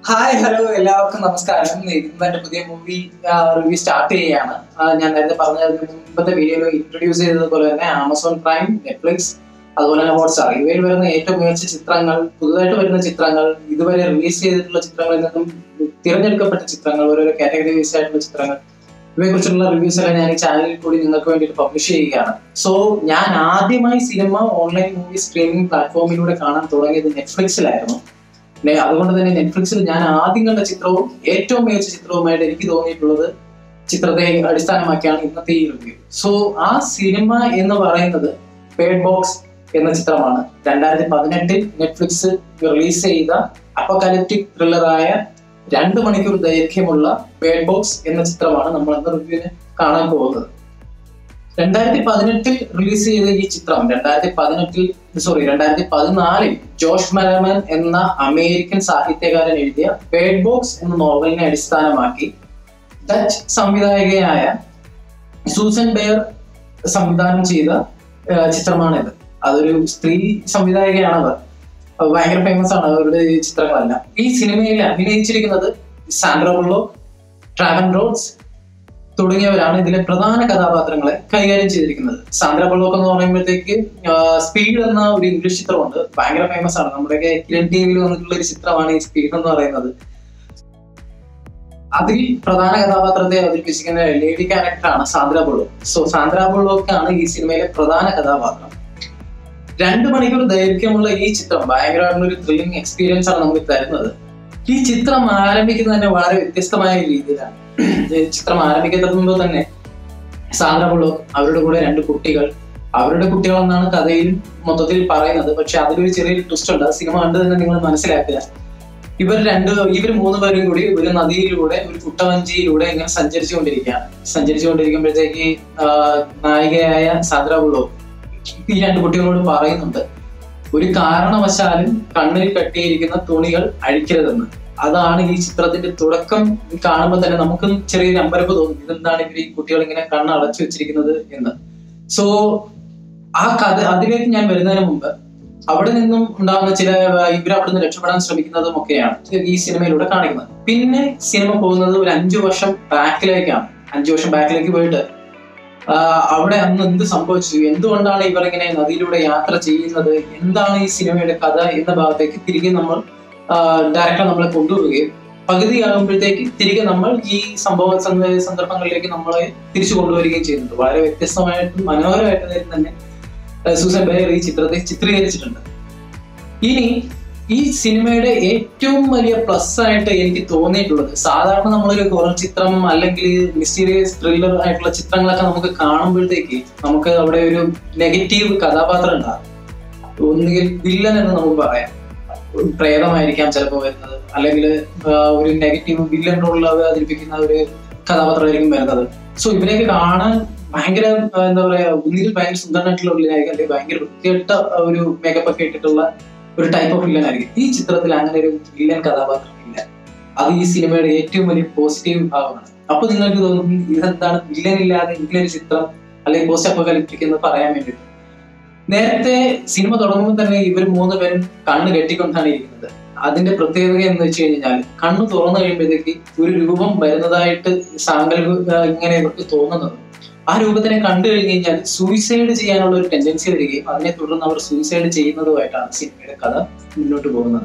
hi hello എല്ലാവർക്കും നമസ്കാരം ഇന്ന് എന്റെ പുതിയ മൂവി റിവ്യൂ സ്റ്റാർട്ട് ചെയ്യുകയാണ് ആ, ഞാൻ നേരത്തെ പറഞ്ഞ മുമ്പത്തെ വീഡിയോയിൽ ഇൻട്രൊഡ്യൂസ് ചെയ്തതുപോലെ തന്നെ ആമസോൺ പ്രൈം നെറ്റ്ഫ്ലിക്സ് അതുപോലെ തന്നെ ഹോട്ട്സ്റ്റാർ ഇവയിൽ വരുന്ന ഏറ്റവും മികച്ച ചിത്രങ്ങൾ പുതുതായിട്ട് വരുന്ന ചിത്രങ്ങൾ ഇതുവരെ റിലീസ് ചെയ്തിട്ടുള്ള ചിത്രങ്ങളിൽ നിന്നും തിരഞ്ഞെടുക്കപ്പെട്ട ചിത്രങ്ങൾ ഓരോരോ കാറ്റഗറി ബേസ് ആയിട്ടുള്ള ചിത്രങ്ങൾ ഇവയെ കുറിച്ചുള്ള റിവ്യൂസ് എല്ലാം ഞാൻ ഈ ചാനലിൽ കൂടി നിങ്ങൾക്ക് വേണ്ടിയിട്ട് പബ്ലിഷ് ചെയ്യുകയാണ് സോ ഞാൻ ആദ്യമായി സിനിമ ഓൺലൈൻ മൂവി സ്ട്രീമിംഗ് പ്ലാറ്റ്ഫോമിലൂടെ കാണാൻ തുടങ്ങിയത് നെറ്റ്ഫ്ലിക്സിലായിരുന്നു നെ- അതുകൊണ്ട് തന്നെ നെറ്റ്ഫ്ലിക്സിൽ ഞാൻ ആദ്യം കണ്ട ചിത്രവും ഏറ്റവും മികച്ച ചിത്രവുമായിട്ട് എനിക്ക് തോന്നിയിട്ടുള്ളത് ചിത്രത്തെ അടിസ്ഥാനമാക്കിയാണ് ഇന്നത്തെ ഈ റിവ്യൂ സോ ആ സിനിമ എന്ന് പറയുന്നത് പേഡ് ബോക്സ് എന്ന ചിത്രമാണ് രണ്ടായിരത്തി പതിനെട്ടിൽ നെറ്റ്ഫ്ലിക്സ് റിലീസ് ചെയ്ത അപ്പകാലിപ്റ്റിക് ത്രില്ലറായ രണ്ട് മണിക്കൂർ ദൈർഘ്യമുള്ള പേഡ് ബോക്സ് എന്ന ചിത്രമാണ് നമ്മൾ ഇന്ന് റിവ്യൂവിന് കാണാൻ പോകുന്നത് രണ്ടായിരത്തി പതിനെട്ടിൽ റിലീസ് ചെയ്ത ഈ ചിത്രം രണ്ടായിരത്തി പതിനെട്ടിൽ സോറി രണ്ടായിരത്തി പതിനാലിൽ ജോഷ് മലമൻ എന്ന അമേരിക്കൻ സാഹിത്യകാരൻ എഴുതിയ പേഡ് ബോക്സ് എന്ന നോവലിനെ അടിസ്ഥാനമാക്കി ഡച്ച് സംവിധായകയായ സൂസൻ ബെയർ സംവിധാനം ചെയ്ത ആ, ചിത്രമാണിത് അതൊരു സ്ത്രീ സംവിധായകയാണത് അത് ഭയങ്കര ഫേമസ് ആണ് അവരുടെ ഈ ചിത്രങ്ങളെല്ലാം ഈ സിനിമയിൽ അഭിനയിച്ചിരിക്കുന്നത് സാൻഡ്ര ബുള്ളോ ട്രാവൻ റോഡ്സ് തുടങ്ങിയവരാണ് ഇതിലെ പ്രധാന കഥാപാത്രങ്ങളെ കൈകാര്യം ചെയ്തിരിക്കുന്നത് സാന്ദ്ര ബുള്ളോക്ക് എന്ന് പറയുമ്പോഴത്തേക്ക് സ്പീഡ് എന്ന ഒരു ഇംഗ്ലീഷ് ചിത്രമുണ്ട് ഭയങ്കര ഫേമസ് ആണ് നമ്മുടെയൊക്കെ കിരൺ ടി വിയിൽ വന്നിട്ടുള്ള ഒരു ചിത്രമാണ് ഈ സ്പീഡ് എന്ന് പറയുന്നത് അതിൽ പ്രധാന കഥാപാത്രത്തെ അവതരിപ്പിച്ചിരിക്കുന്ന ലേഡി ക്യാരക്ടറാണ് സാന്ദ്ര ബുള്ളോക്ക് സോ സാന്ദ്ര ബുള്ളോക്കാണ് ഈ സിനിമയിലെ പ്രധാന കഥാപാത്രം രണ്ട് മണിക്കൂർ ദൈർഘ്യമുള്ള ഈ ചിത്രം ഭയങ്കരമായിട്ടുള്ള ഒരു ത്രില്ലിംഗ് എക്സ്പീരിയൻസ് ആണ് നമുക്ക് തരുന്നത് ഈ ചിത്രം ആരംഭിക്കുന്നത് തന്നെ വളരെ വ്യത്യസ്തമായ ഒരു രീതിയിലാണ് ഈ ചിത്രം ആരംഭിക്കുന്നതിന് മുമ്പ് തന്നെ സാന്ദ്ര ബുള്ളോക്ക് അവരുടെ കൂടെ രണ്ട് കുട്ടികൾ അവരുടെ കുട്ടികൾ എന്നാണ് കഥയിൽ മൊത്തത്തിൽ പറയുന്നത് പക്ഷെ അതിലൊരു ചെറിയൊരു ട്വിസ്റ്റ് ഉണ്ട് ആ സിനിമ കണ്ട് തന്നെ നിങ്ങൾ മനസ്സിലാക്കുക ഇവർ രണ്ട് ഇവർ മൂന്ന് പേരും കൂടി ഒരു നദിയിലൂടെ ഒരു കുട്ടവഞ്ചിയിലൂടെ ഇങ്ങനെ സഞ്ചരിച്ചുകൊണ്ടിരിക്കുകയാണ് സഞ്ചരിച്ചുകൊണ്ടിരിക്കുമ്പോഴത്തേക്ക് ആ, നായികയായ സാന്ദ്ര ബുള്ളോക്ക് ഈ രണ്ട് കുട്ടികളോട് പറയുന്നുണ്ട് ഒരു കാരണവശാലും കണ്ണിൽ കെട്ടിയിരിക്കുന്ന തുണികൾ അഴിക്കരുതെന്ന് അതാണ് ഈ ചിത്രത്തിന്റെ തുടക്കം കാണുമ്പോൾ തന്നെ നമുക്കും ചെറിയൊരു അമ്പരപ്പ് തോന്നും ഇതെന്താണ് ഇവർ ഈ കുട്ടികൾ ഇങ്ങനെ കണ്ണ് അടച്ചു വെച്ചിരിക്കുന്നത് എന്ന് സോ ആ കഥ അതിലേക്ക് ഞാൻ വരുന്നതിന് മുമ്പ് അവിടെ നിന്നും ഉണ്ടാകുന്ന ചില ഇവർ അവിടെ നിന്ന് രക്ഷപ്പെടാൻ ശ്രമിക്കുന്നതും ഒക്കെയാണ് ഈ സിനിമയിലൂടെ കാണിക്കുന്നത് പിന്നെ സിനിമ പോകുന്നത് ഒരു അഞ്ചു വർഷം ബാക്കിലേക്കാണ് അഞ്ചു വർഷം ബാക്കിലേക്ക് പോയിട്ട് ആ, അവിടെ അന്ന് എന്ത് സംഭവിച്ചു എന്തുകൊണ്ടാണ് ഇവർ ഇങ്ങനെ നദിയിലൂടെ യാത്ര ചെയ്യുന്നത് എന്താണ് ഈ സിനിമയുടെ കഥ എന്ന ഭാഗത്തേക്ക് തിരികെ നമ്മൾ ഡയറക്ടർ നമ്മളെ കൊണ്ടുപോവുകയും പകുതിയാകുമ്പോഴത്തേക്ക് തിരികെ നമ്മൾ ഈ സംഭവ സന്ദ- സന്ദർഭങ്ങളിലേക്ക് നമ്മളെ തിരിച്ചു കൊണ്ടുവരികയും ചെയ്യുന്നുണ്ട് വളരെ വ്യത്യസ്തമായിട്ടും മനോഹരമായിട്ട് തന്നെ ആ, സൂസൻ ബെയർ ഈ ചിത്രത്തെ ചിത്രീകരിച്ചിട്ടുണ്ട് ഇനി ഈ സിനിമയുടെ ഏറ്റവും വലിയ പ്ലസ് ആയിട്ട് എനിക്ക് തോന്നിയിട്ടുള്ളത് സാധാരണ നമ്മളൊരു ഹൊറർ ചിത്രം അല്ലെങ്കിൽ മിസ്റ്റീരിയസ് ത്രില്ലർ ആയിട്ടുള്ള ചിത്രങ്ങളൊക്കെ നമുക്ക് കാണുമ്പോഴത്തേക്ക് നമുക്ക് അവിടെ ഒരു നെഗറ്റീവ് കഥാപാത്രം ഉണ്ടാകും ഒന്നുകിൽ വില്ലൻ എന്ന് നമുക്ക് പറയാം ഒരു പ്രേതമായിരിക്കാം ചിലപ്പോൾ വരുന്നത് അല്ലെങ്കിൽ ഒരു നെഗറ്റീവ് വില്ലൻ റോളിൽ അവതരിപ്പിക്കുന്ന ഒരു കഥാപാത്രമായിരിക്കും വരുന്നത് സോ ഇവരെയൊക്കെ കാണാൻ ഭയങ്കര ആ, എന്താ പറയാ ഒന്നുകിൽ ഭയങ്കര സുന്ദരനായിട്ടുള്ള വില്ലനായിരിക്കും അല്ലെങ്കിൽ ഭയങ്കര വൃത്തികെട്ട ഒരു മേക്കപ്പ് ഒക്കെ ഇട്ടിട്ടുള്ള ഒരു ടൈപ്പ് ഓഫ് വില്ലൻ ആയിരിക്കും ഈ ചിത്രത്തിൽ അങ്ങനെ ഒരു വില്ലൻ കഥാപാത്രം ഇല്ല അത് ഈ സിനിമയുടെ ഏറ്റവും വലിയ പോസിറ്റീവ് ഭാഗമാണ് അപ്പൊ നിങ്ങൾക്ക് തോന്നും ഇതെന്താണ് വില്ലൻ ഇല്ലാതെ ഇങ്ങനൊരു ചിത്രം അല്ലെങ്കിൽ പോസ്റ്റ് അപ്പോകലിപ്റ്റിക് എന്ന് പറയാൻ വേണ്ടിയിട്ട് നേരത്തെ സിനിമ തുടങ്ങുമ്പോൾ തന്നെ ഇവർ മൂന്ന് പേരും കണ്ണ് കെട്ടിക്കൊണ്ടാണ് ഇരിക്കുന്നത് അതിന്റെ പ്രത്യേകത എന്ന് വെച്ച് കഴിഞ്ഞാൽ കണ്ണ് തുറന്നു കഴിയുമ്പോഴത്തേക്ക് ഒരു രൂപം വരുന്നതായിട്ട് സാങ്കല്പിക ഇങ്ങനെ ഇവർക്ക് തോന്നുന്നത് ആ രൂപത്തിനെ കണ്ടു കഴിഞ്ഞ് കഴിഞ്ഞാൽ സൂയിസൈഡ് ചെയ്യാനുള്ള ഒരു ടെൻഡൻസി വരികയും അതിനെ തുടർന്ന് അവർ സൂയിസൈഡ് ചെയ്യുന്നതുമായിട്ടാണ് സിനിമയുടെ കഥ മുന്നോട്ട് പോകുന്നത്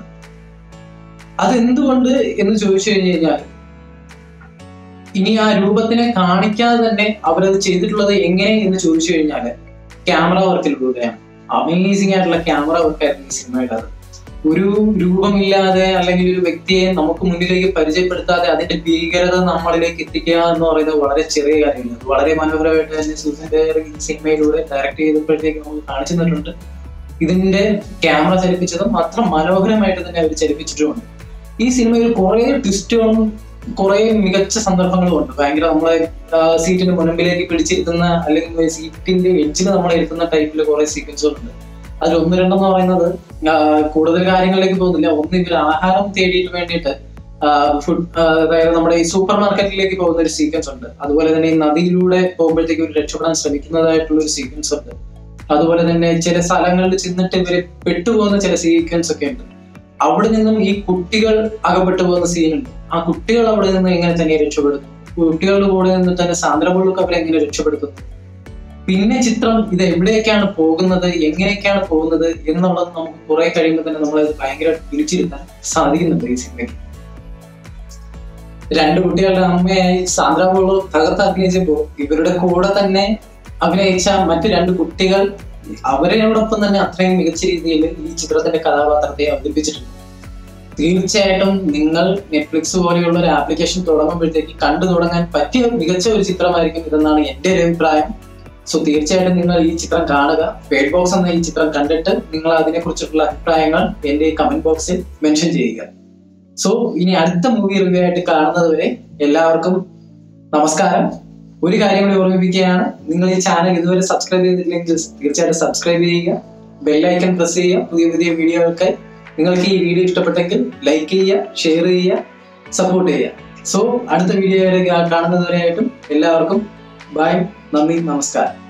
അതെന്തുകൊണ്ട് എന്ന് ചോദിച്ചു കഴിഞ്ഞു കഴിഞ്ഞാൽ ഇനി ആ രൂപത്തിനെ കാണിക്കാതെ തന്നെ അവരത് ചെയ്തിട്ടുള്ളത് എങ്ങനെ എന്ന് ചോദിച്ചു കഴിഞ്ഞാൽ ക്യാമറ വർക്കിലൂടെയാണ് അമേസിംഗ് ആയിട്ടുള്ള ക്യാമറ വർക്കായിരുന്നു ഈ സിനിമയുടെ അത് ഒരു രൂപമില്ലാതെ അല്ലെങ്കിൽ ഒരു വ്യക്തിയെ നമുക്ക് മുന്നിലേക്ക് പരിചയപ്പെടുത്താതെ അതിന്റെ ഭീകരത നമ്മളിലേക്ക് എത്തിക്കുക എന്ന് പറയുന്നത് വളരെ ചെറിയ കാര്യമില്ല അത് വളരെ മനോഹരമായിട്ട് തന്നെ സൂസൻ ബെയർ ഈ സിനിമയിലൂടെ ഡയറക്ട് ചെയ്തപ്പോഴത്തേക്ക് നമുക്ക് കാണിച്ചു തന്നിട്ടുണ്ട് ഇതിന്റെ ക്യാമറ ചലിപ്പിച്ചതും അത്ര മനോഹരമായിട്ട് തന്നെ അവർ ചലിപ്പിച്ചിട്ടുമുണ്ട് ഈ സിനിമയിൽ കുറെ ട്വിസ്റ്റുകളും കുറെ മികച്ച സന്ദർഭങ്ങളും ഉണ്ട് ഭയങ്കര നമ്മളെ സീറ്റിന് മുൻപിലേക്ക് പിടിച്ചിരുത്തുന്ന അല്ലെങ്കിൽ സീറ്റിന്റെ എഡ്ജിൽ നമ്മളെ ഇരുത്തുന്ന ടൈപ്പിൽ കുറെ സീക്വൻസുകളുണ്ട് അതിൽ ഒന്ന് രണ്ടെന്ന് പറയുന്നത് ആ, കൂടുതൽ കാര്യങ്ങളിലേക്ക് പോകുന്നില്ല ഒന്ന് ഇവർ ആഹാരം തേടിയിട്ട് വേണ്ടിയിട്ട് ഫുഡ് അതായത് നമ്മുടെ ഈ സൂപ്പർ മാർക്കറ്റിലേക്ക് പോകുന്ന ഒരു സീക്വൻസ് ഉണ്ട് അതുപോലെ തന്നെ ഈ നദിയിലൂടെ പോകുമ്പോഴത്തേക്ക് ഇവർ രക്ഷപ്പെടാൻ ശ്രമിക്കുന്നതായിട്ടുള്ള ഒരു സീക്വൻസ് ഉണ്ട് അതുപോലെ തന്നെ ചില സ്ഥലങ്ങളിൽ ചെന്നിട്ട് ഇവര് പെട്ടുപോകുന്ന ചില സീക്വൻസ് ഒക്കെ ഉണ്ട് അവിടെ നിന്നും ഈ കുട്ടികൾ അകപ്പെട്ടു പോകുന്ന സീനുണ്ട് ആ കുട്ടികൾ അവിടെ നിന്ന് എങ്ങനെ തന്നെ രക്ഷപ്പെടുന്നു കുട്ടികളുടെ കൂടെ നിന്ന് തന്നെ സാന്ദ്ര ബുള്ളൊക്കെ അവരെ എങ്ങനെ രക്ഷപ്പെടുത്തുന്നു പിന്നെ ചിത്രം ഇത് എവിടേക്കാണ് പോകുന്നത് എങ്ങനെയൊക്കെയാണ് പോകുന്നത് എന്നുള്ളത് നമുക്ക് കുറെ കഴിയുമ്പോൾ തന്നെ നമ്മളത് ഭയങ്കര പിടിച്ചിരുത്താൻ സാധിക്കുന്നുണ്ട് ഈ സിനിമയ്ക്ക് രണ്ട് കുട്ടികളുടെ അമ്മയായി സാന്ദ്ര ബുള്ളോ തകർത്ത് അഭിനയിച്ചപ്പോ ഇവരുടെ കൂടെ തന്നെ അഭിനയിച്ച മറ്റു രണ്ട് കുട്ടികൾ അവരോടൊപ്പം തന്നെ അത്രയും മികച്ച രീതിയിൽ ഈ ചിത്രത്തിന്റെ കഥാപാത്രത്തെ അവതരിപ്പിച്ചിട്ടുണ്ട് തീർച്ചയായിട്ടും നിങ്ങൾ നെറ്റ്ഫ്ലിക്സ് പോലെയുള്ള ഒരു ആപ്ലിക്കേഷൻ തുടങ്ങുമ്പോഴത്തേക്ക് കണ്ടു തുടങ്ങാൻ പറ്റിയ മികച്ച ഒരു ചിത്രമായിരിക്കും ഇതെന്നാണ് എന്റെ ഒരു അഭിപ്രായം സോ തീർച്ചയായിട്ടും നിങ്ങൾ ഈ ചിത്രം കാണുക പേഡ് ബോക്സ് എന്ന ഈ ചിത്രം കണ്ടിട്ട് നിങ്ങൾ അതിനെ കുറിച്ചിട്ടുള്ള അഭിപ്രായങ്ങൾ എന്റെ കമന്റ് ബോക്സിൽ മെൻഷൻ ചെയ്യുക സോ ഇനി അടുത്ത മൂവി റിവ്യൂ ആയിട്ട് കാണുന്നത് വരെ എല്ലാവർക്കും നമസ്കാരം ഒരു കാര്യം കൂടി ഓർമ്മിപ്പിക്കുകയാണ് നിങ്ങൾ ഈ ചാനൽ ഇതുവരെ സബ്സ്ക്രൈബ് ചെയ്തിട്ടില്ലെങ്കിൽ തീർച്ചയായിട്ടും സബ്സ്ക്രൈബ് ചെയ്യുക ബെല്ലൈക്കൺ പ്രസ് ചെയ്യുക പുതിയ പുതിയ വീഡിയോകൾക്കായി നിങ്ങൾക്ക് ഈ വീഡിയോ ഇഷ്ടപ്പെട്ടെങ്കിൽ ലൈക്ക് ചെയ്യുക ഷെയർ ചെയ്യുക സപ്പോർട്ട് ചെയ്യുക സോ അടുത്ത വീഡിയോ കാണുന്നത് വരെയായിട്ടും എല്ലാവർക്കും ബൈ നന്ദി നമസ്കാരം